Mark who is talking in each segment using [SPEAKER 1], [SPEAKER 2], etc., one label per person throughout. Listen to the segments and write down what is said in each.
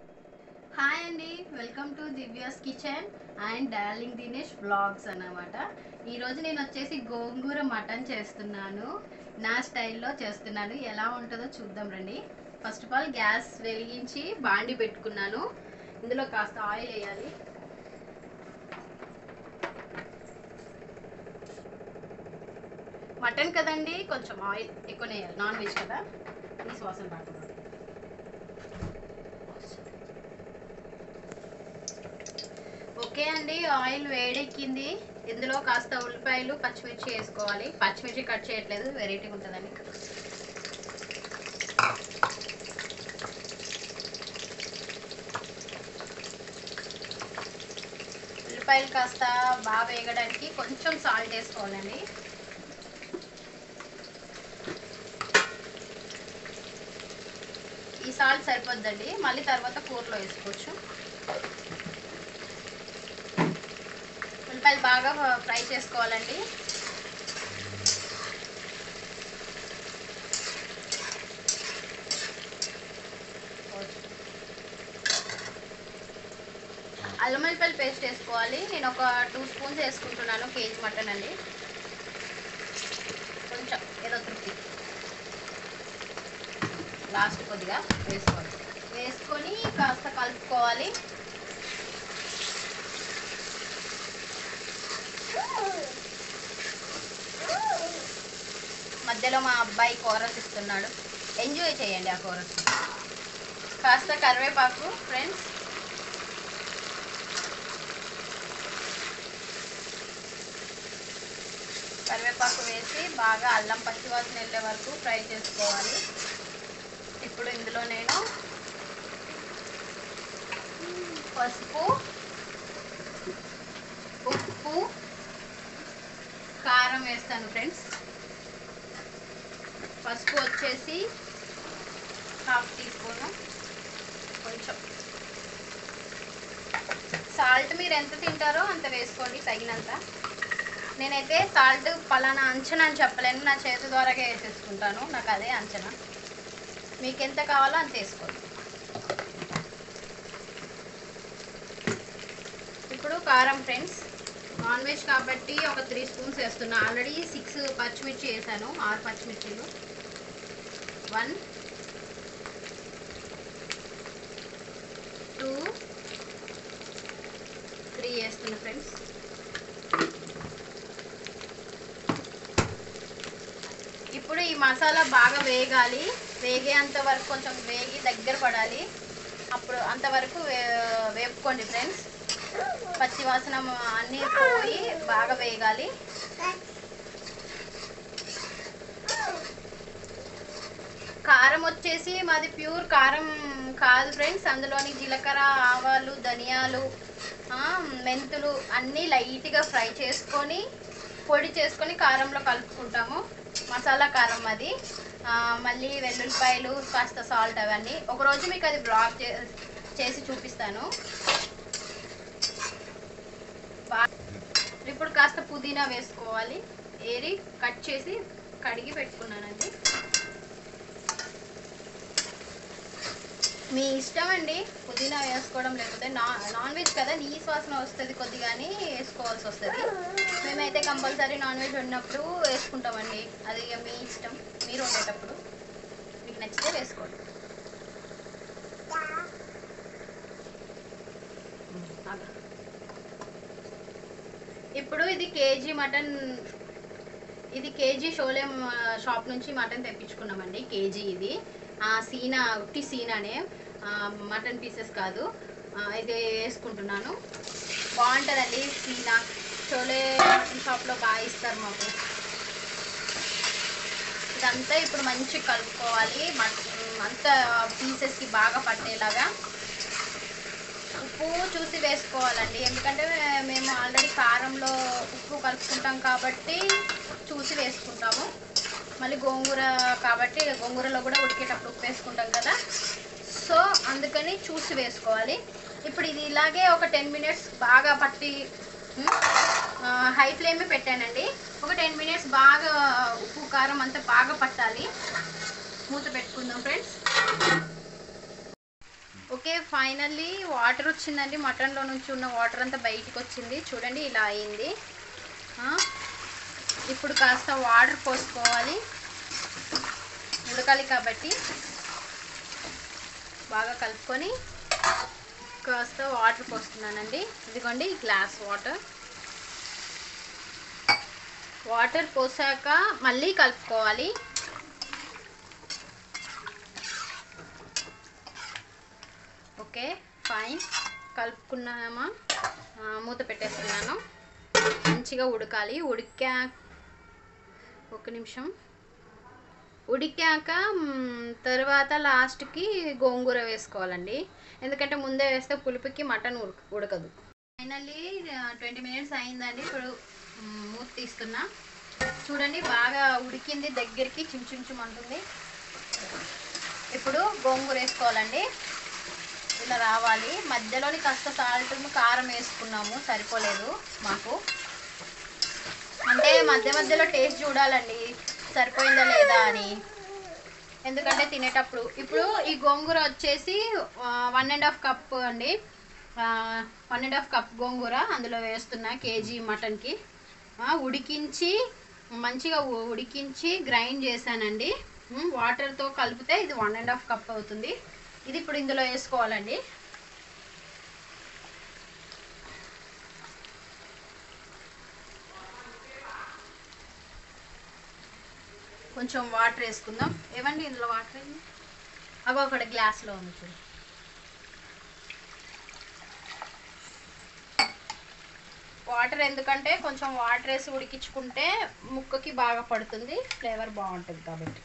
[SPEAKER 1] Hi అండి welcome to Divya's kitchen and darling Dinesh blogs అన్నమాట ఈరోజు నేను వచ్చేసి గోంగూర మటన్ చేస్తున్నాను నా స్టైల్లో చేస్తున్నాను ఎలా ఉంటుందో చూద్దాం రండి ఫస్ట్ ఆఫ్ ఆల్ గ్యాస్ వెలిగించి బాండి పెట్టుకున్నాను ఇందులో కాస్త ఆయిల్ వేయాలి మటన్ కదండి కొంచెం ఆయిల్ ఎక్కువనే వేయాలి నాన్ వెజ్ కదా ఈ వాసన రాకుండా ఓకే అండి ఆయిల్ వేడెక్కింది ఇందులో కాస్త ఉల్లిపాయలు పచ్చిమిర్చి వేసుకోవాలి పచ్చిమిర్చి కట్ చేయట్లేదు వెరైటీగా ఉంటుందండి ఉల్లిపాయలు కాస్త బాగా వేగడానికి కొంచెం సాల్ట్ వేసుకోవాలండి ఈ సాల్ట్ సరిపోద్దండి మళ్ళీ తర్వాత కూరలో వేసుకోవచ్చు ఉల్లిపాయలు బాగా ఫ్రై చేసుకోవాలండి అల్లం వెల్లిపాయలు పేస్ట్ వేసుకోవాలి నేను ఒక టూ స్పూన్స్ వేసుకుంటున్నాను కేజీ మటన్ అండి కొంచెం ఏదో తృప్తి లాస్ట్ కొద్దిగా వేసుకోవాలి వేసుకొని కాస్త కలుపుకోవాలి మధ్యలో మా అబ్బాయి కోరస్ ఇస్తున్నాడు ఎంజాయ్ చేయండి ఆ కోరస్ కాస్త కరివేపాకు ఫ్రెండ్స్ కరివేపాకు వేసి బాగా అల్లం పచ్చివాసన వెళ్ళే వరకు ఫ్రై చేసుకోవాలి ఇప్పుడు ఇందులో నేను పసుపు ఉప్పు కారం వేస్తాను ఫ్రెండ్స్ పసుపు వచ్చేసి హాఫ్ టీ స్పూను కొంచెం సాల్ట్ మీరు ఎంత తింటారో అంత వేసుకోండి తగినంత నేనైతే సాల్ట్ పలానా అంచనా అని చెప్పలేను నా చేతి ద్వారాగా వేసేసుకుంటాను నాకు అదే అంచనా మీకు ఎంత కావాలో అంత వేసుకోండి ఇప్పుడు కారం ఫ్రెండ్స్ నాన్ వెజ్ కాబట్టి ఒక త్రీ స్పూన్స్ వేస్తున్నా ఆల్రెడీ సిక్స్ పచ్చిమిర్చి వేసాను ఆరు పచ్చిమిర్చిలు వన్ టూ త్రీ వేస్తున్నా ఫ్రెండ్స్ ఇప్పుడు ఈ మసాలా బాగా వేగాలి వేగేంత వరకు కొంచెం వేగి దగ్గర పడాలి అప్పుడు అంతవరకు వే వేపుకోండి ఫ్రెండ్స్ పచ్చి వాసన అన్నీ పోయి బాగా వేగాలి కారం వచ్చేసి మాది ప్యూర్ కారం కాదు ఫ్రెండ్స్ అందులోని జీలకర్ర ఆవాలు ధనియాలు ఆ, మెంతులు అన్నీ లైట్గా ఫ్రై చేసుకొని పొడి చేసుకొని కారంలో కలుపుకుంటాము మసాలా కారం అది ఆ, మళ్ళీ వెల్లుల్లిపాయలు కాస్త సాల్ట్ అవన్నీ ఒకరోజు మీకు అది బ్లాక్ చే చేసి చూపిస్తాను బా- ఇప్పుడు కాస్త పుదీనా వేసుకోవాలి ఏరి కట్ చేసి కడిగి పెట్టుకున్నానండి మీ ఇష్టం అండి పుదీనా వేసుకోవడం లేకపోతే నా నాన్ వెజ్ కదా నీ వాసన వస్తుంది కొద్దిగాని వేసుకోవాల్సి వస్తుంది మేమైతే కంపల్సరీ నాన్ వెజ్ వండినప్పుడు వేసుకుంటామండి అది ఇక మీ ఇష్టం మీరు వండేటప్పుడు మీకు నచ్చితే వేసుకోండి ఆగు. ఇప్పుడు ఇది కేజీ మటన్ ఇది కేజీ షోలే షాప్ నుంచి మటన్ తెప్పించుకున్నామండి కేజీ ఇది ఆ, సీనా ఉట్టి సీనానే ఆ, మటన్ పీసెస్ కాదు ఆ, ఇది వేసుకుంటున్నాను బాగుంటుందండి సీనా షోలే మటన్ షాప్లో బాగా ఇస్తారు మాకు ఇదంతా ఇప్పుడు మంచిగా కలుపుకోవాలి మట్- అంతా పీసెస్కి బాగా పట్టేలాగా ఉప్పు చూసి వేసుకోవాలండి ఎందుకంటే మేము ఆల్రెడీ కారంలో ఉప్పు కలుపుకుంటాం కాబట్టి చూసి వేసుకుంటాము మళ్ళీ గోంగూర కాబట్టి గోంగూరలో కూడా ఉడికేటప్పుడు ఉప్పు వేసుకుంటాం కదా సో అందుకని చూసి వేసుకోవాలి ఇప్పుడు ఇది ఇలాగే ఒక టెన్ మినిట్స్ బాగా పట్టి హై ఫ్లేమే పెట్టానండి ఒక టెన్ మినిట్స్ బాగా ఉప్పు కారం అంతా బాగా పట్టాలి మూత పెట్టుకుందాం ఫ్రెండ్స్ ఓకే ఫైనల్లీ వాటర్ వచ్చిందండి మటన్లో నుంచి ఉన్న వాటర్ అంతా బయటికి వచ్చింది చూడండి ఇలా అయింది ఆ, ఇప్పుడు కాస్త వాటర్ పోసుకోవాలి ఉడకాలి కాబట్టి బాగా కలుపుకొని కాస్త వాటర్ పోస్తున్నానండి ఇదిగోండి గ్లాస్ వాటర్ వాటర్ పోసాక మళ్ళీ కలుపుకోవాలి ఓకే ఫైన్ కలుపుకున్నామా ఆ, మూత పెట్టేస్తున్నాను మంచిగా ఉడకాలి ఉడికా ఒక నిమిషం ఉడికాక మ్, తర్వాత లాస్ట్కి గోంగూర వేసుకోవాలండి ఎందుకంటే ముందే వేస్తే పులుపుకి మటన్ ఉడక ఉడకదు ఫైనల్లీ ట్వంటీ మినిట్స్ అయిందండి ఇప్పుడు మ్, మూత తీస్తున్నా చూడండి బాగా ఉడికింది దగ్గరికి చిమ్ చిమ్ చిమ్ అంటుంది ఇప్పుడు గోంగూర వేసుకోవాలండి ఇలా రావాలి మధ్యలోని కాస్త సాల్ట్ కారం వేసుకున్నాము సరిపోలేదు మాకు అంటే మధ్య మధ్యలో టేస్ట్ చూడాలండి సరిపోయిందా లేదా అని ఎందుకంటే తినేటప్పుడు ఇప్పుడు ఈ గోంగూర వచ్చేసి వన్ అండ్ హాఫ్ కప్ అండి వన్ అండ్ హాఫ్ కప్ గోంగూర అందులో వేస్తున్నా కేజీ మటన్కి ఆ, ఉడికించి మంచిగా ఉ- ఉడికించి గ్రైండ్ చేశానండి ఉమ్, వాటర్తో కలిపితే ఇది వన్ అండ్ హాఫ్ కప్ అవుతుంది ఇది ఇప్పుడు ఇందులో వేసుకోవాలండి కొంచెం వాటర్ వేసుకుందాం ఏమండి ఇందులో వాటర్ ఏంది అగో అక్కడ గ్లాస్లో ఉంది చూడు వాటర్ ఎందుకంటే కొంచెం వాటర్ వేసి ఉడికించుకుంటే ముక్కకి బాగా పడుతుంది ఫ్లేవర్ బాగుంటుంది కాబట్టి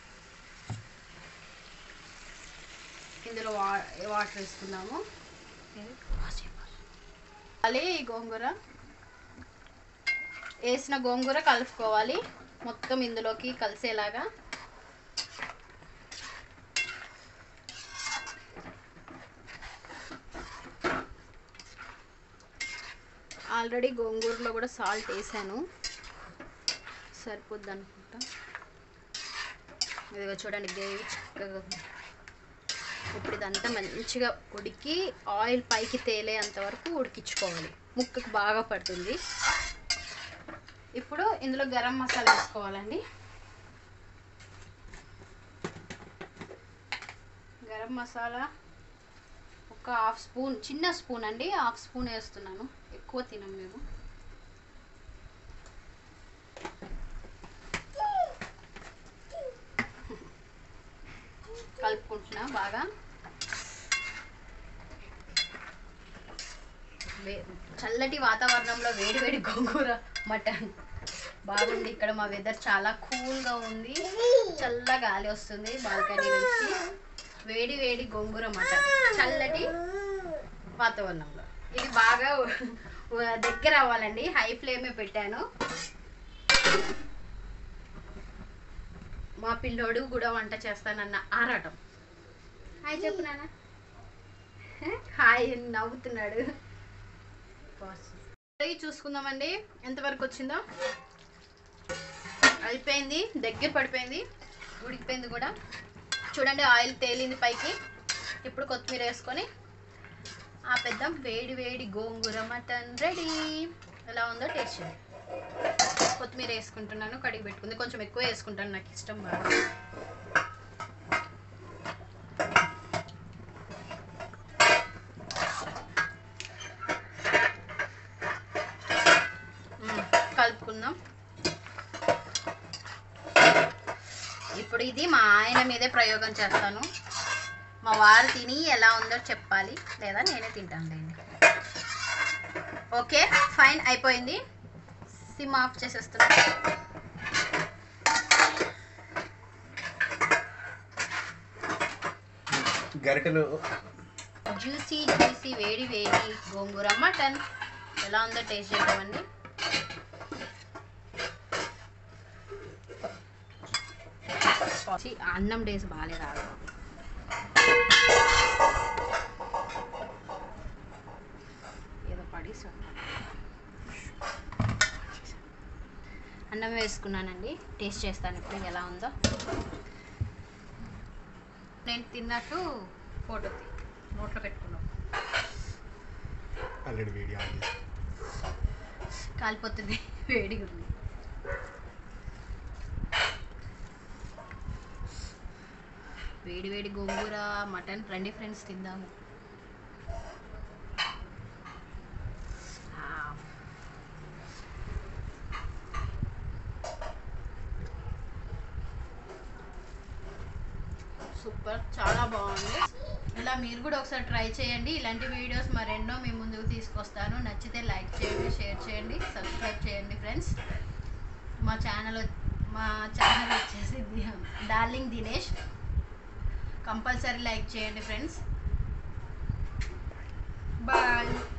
[SPEAKER 1] ఇందులో వా వాటర్ వేసుకుందాము అది ఈ గోంగూర వేసిన గోంగూర కలుపుకోవాలి మొత్తం ఇందులోకి కలిసేలాగా ఆల్రెడీ గోంగూరలో కూడా సాల్ట్ వేసాను సరిపోద్ది అనుకుంటా ఇదిగో చూడండి గ్రేవీ చక్కగా ఉంది. ఇప్పుడు ఇదంతా మంచిగా ఉడికి ఆయిల్ పైకి తేలేంత వరకు ఉడికించుకోవాలి ముక్కకు బాగా పడుతుంది ఇప్పుడు ఇందులో గరం మసాలా వేసుకోవాలండి గరం మసాలా ఒక హాఫ్ స్పూన్ చిన్న స్పూన్ అండి హాఫ్ స్పూన్ వేస్తున్నాను ఎక్కువ తినం మేము కలుపుకుంటున్నా బాగా వే- చల్లటి వాతావరణంలో వేడి వేడి గోంగూర మటన్ బాగుంది ఇక్కడ మా వెదర్ చాలా కూల్గా ఉంది చల్ల గాలి వస్తుంది బాల్కనీ నుంచి వేడి వేడి గోంగూర మటన్ చల్లటి వాతావరణంలో ఇది బాగా ఉ- ఉ- దగ్గర అవ్వాలండి హై ఫ్లేమే పెట్టాను మా పిల్లోడు కూడా వంట చేస్తానన్న ఆరాటం హాయ్ చెప్పు నాన్న హాయ్ అని నవ్వుతున్నాడు కర్రీ చూసుకుందామండి ఎంతవరకు వచ్చిందో అయిపోయింది దగ్గర పడిపోయింది ఉడికిపోయింది కూడా చూడండి ఆయిల్ తేలింది పైకి ఇప్పుడు కొత్తిమీర వేసుకొని ఆపేద్దాం వేడి వేడి గోంగూర మటన్ రెడీ ఎలా ఉందో టేస్ట్ చేయండి కొత్తిమీర వేసుకుంటున్నాను కడిగి పెట్టుకుంది కొంచెం ఎక్కువ వేసుకుంటాను నాకు ఇష్టం బాగా మ్మ్. కలుపుకుందాం ఇప్పుడు ఇది మా ఆయన మీదే ప్రయోగం చేస్తాను మా వారు తిని ఎలా ఉందో చెప్పాలి లేదా నేనే తింటాను లేండి ఓకే ఫైన్ అయిపోయింది సిమ్ ఆఫ్ చేసేస్తున్నా
[SPEAKER 2] గరిటెలు
[SPEAKER 1] జ్యూసీ జ్యూసీ వేడి వేడి గోంగూర మటన్ ఎలా ఉందో టేస్ట్ చేద్దామండి ఛీ, అన్నం టేస్ట్ బాగాలేదు ఆగు. ఏదో పడేసి అన్నం వేసుకున్నానండి టేస్ట్ చేస్తాను ఇప్పుడు ఎలా ఉందో నేను తిన్నట్టు ఫోటో తీ నోట్లో పెట్టుకున్నాం
[SPEAKER 2] ఆల్రెడీ వీడియో ఆన్ చేసి
[SPEAKER 1] కాలిపోతుంది వేడిగా ఉంది వేడి వేడి గోంగూర మటన్ రండి ఫ్రెండ్స్ తిందాము ఆ. సూపర్ చాలా బాగుంది ఇలా మీరు కూడా ఒకసారి ట్రై చేయండి ఇలాంటి వీడియోస్ మరెన్నో మీ ముందుకు తీసుకొస్తాను నచ్చితే లైక్ చేయండి షేర్ చేయండి సబ్స్క్రైబ్ చేయండి ఫ్రెండ్స్ మా ఛానల్ మా ఛానల్ వచ్చేసి ది- డార్లింగ్ దినేష్ కంపల్సరీ లైక్ చేయండి ఫ్రెండ్స్ బాయ్